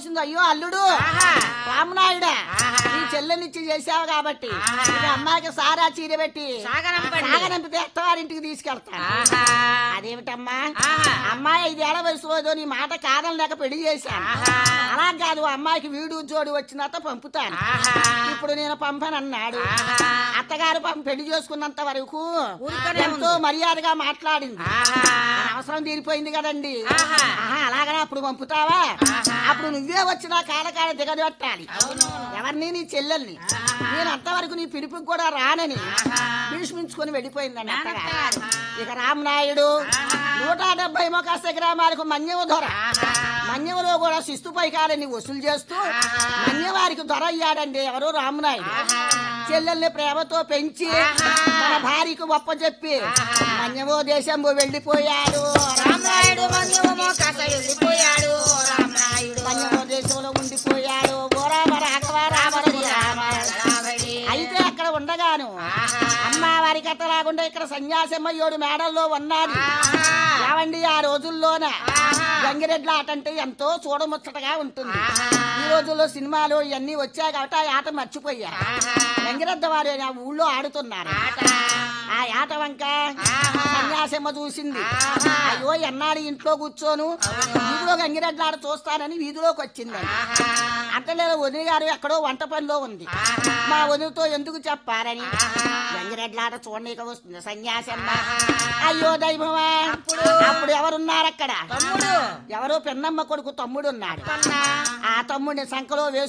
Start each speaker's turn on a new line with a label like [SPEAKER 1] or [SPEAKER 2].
[SPEAKER 1] చూసింది అయ్యో అల్లుడు
[SPEAKER 2] ఆహా.
[SPEAKER 1] రామనాయుడా
[SPEAKER 2] ఆహా.
[SPEAKER 1] నీ చెల్లెనిచ్చి చేసావు కాబట్టి
[SPEAKER 2] ఆహా.
[SPEAKER 1] ఇక అమ్మాయికి సారా చీర పెట్టి
[SPEAKER 2] సాగనంపండి.
[SPEAKER 1] సాగనంపితే అత్తవారింటికి తీసుకెళ్తాను
[SPEAKER 2] ఆహా.
[SPEAKER 1] అదేమిటమ్మా
[SPEAKER 2] ఆహా.
[SPEAKER 1] అమ్మాయి ఐదేళ్ల వయసులో ఏదో నీ మాట కాదనలేక పెళ్లి చేశాను
[SPEAKER 2] ఆహా.
[SPEAKER 1] అలా కాదు అమ్మాయికి వీడు జోడు వచ్చినంత పంపుతాను
[SPEAKER 2] ఆహా.
[SPEAKER 1] ఇప్పుడు నేను పంపనన్నాడు
[SPEAKER 2] ఆహా.
[SPEAKER 1] అత్తగారు పంప పెళ్లి చేసుకున్నంత వరకు
[SPEAKER 2] ఊరికనే
[SPEAKER 1] ఎంతో
[SPEAKER 2] ఉంది.
[SPEAKER 1] మర్యాదగా మాట్లాడింది
[SPEAKER 2] ఆహా.
[SPEAKER 1] మన అవసరం తీరిపోయింది కదండి
[SPEAKER 2] ఆహా.
[SPEAKER 1] ఆహా, అలాగనే అప్పుడు పంపుతావా
[SPEAKER 2] ఆహా.
[SPEAKER 1] అప్పుడు నువ్వే వచ్చినా కాలకాల దిగబెట్టాలి ఎవరిని నీ చెల్లెల్ని నేను అంతవరకు నీ పిలుపుకి కూడా రానని భీష్మించుకొని వెళ్ళిపోయిందండి అత్తగారు
[SPEAKER 2] నాన్నగారు.
[SPEAKER 1] ఇక రామనాయుడు నూట డెబ్బై మొకాశ గ్రామాలకు మన్యవ దొర మన్యవలో కూడా శిస్తు పైకాలని వసూలు చేస్తూ మన్యవారికి దొర అయ్యాడండి ఎవరు రామనాయుడు చెల్లెల్ని ప్రేమతో పెంచి తన భార్యకు గొప్ప చెప్పి మన్యవో దేశం వెళ్ళిపోయాడు
[SPEAKER 2] రామరాయుడు మంజువు మోకాస వెళ్ళిపోయాడు రామరాయుడు
[SPEAKER 1] మన్యవో దేశంలో ఉండిపోయాడు ఓ రామ రాఘవ రామ రామ
[SPEAKER 2] రామడి.
[SPEAKER 1] అయితే అక్కడ ఉండగాను అమ్మ వారి కథ రాకుండా ఇక్కడ సన్యాసమ్మయ్యోడు మేడల్లో ఉన్నది ఏమండి ఆ రోజుల్లోన గంగిరెడ్ల ఆట అంటే ఎంతో చూడముచ్చటగా ఉంటుంది ఈ రోజుల్లో సినిమాలు ఇవన్నీ వచ్చాయి కాబట్టి ఆ ఆట మర్చిపోయా గంగిరెద్ద వారు ఆ ఊళ్ళో ఆడుతున్నారు ఆ ఆట వంక సన్యాసమ్మ చూసింది అయ్యో ఎన్నాడు ఇంట్లో కూర్చోను వీధిలో గంగిరెడ్ల ఆట చూస్తానని వీధిలోకి వచ్చిందండి అంటలేదు వదిలి గారు ఎక్కడో వంట పనిలో ఉంది మా వదిలితో ఎందుకు చెప్పారని గంగిరెడ్లాట చూడనీక వస్తుంది సన్యాసమ్మ అయ్యో దైవమా అప్పుడు ఎవరున్నారు అక్కడ
[SPEAKER 2] తమ్ముడు
[SPEAKER 1] ఎవరో పెన్నమ్మ కొడుకు తమ్ముడు ఉన్నాడు
[SPEAKER 2] పన్నా
[SPEAKER 1] ఆ తమ్ముడిని సంఖలో వేసి